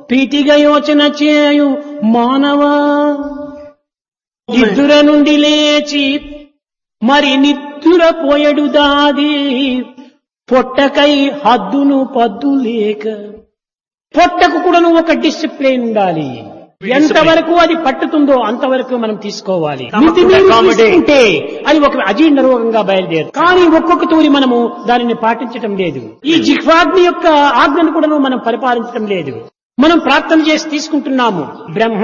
ప్రీతిగా యోచన చేయు మానవా నిద్దుర నుండి లేచి మరి నిద్దుర పోయడు దాది పొట్టకై హద్దును పద్దు లేక పొట్టకు కూడా నువ్వు ఒక డిసిప్లిన్ ఉండాలి ఎంతవరకు అది పట్టుతుందో అంతవరకు మనం తీసుకోవాలి Come up to మితిమీరి the accommodate. తీసుకుంటే అది ఒక అజీర్ణ రోగంగా బయలుదేరు కానీ ఒక్కొక్క తూరి మనము దానిని పాటించటం లేదు ఈ జిహ్వాగ్ని యొక్క ఆజ్ఞను కూడా మనం పరిపాలించడం లేదు మనం ప్రార్థన చేసి తీసుకుంటున్నాము బ్రహ్మ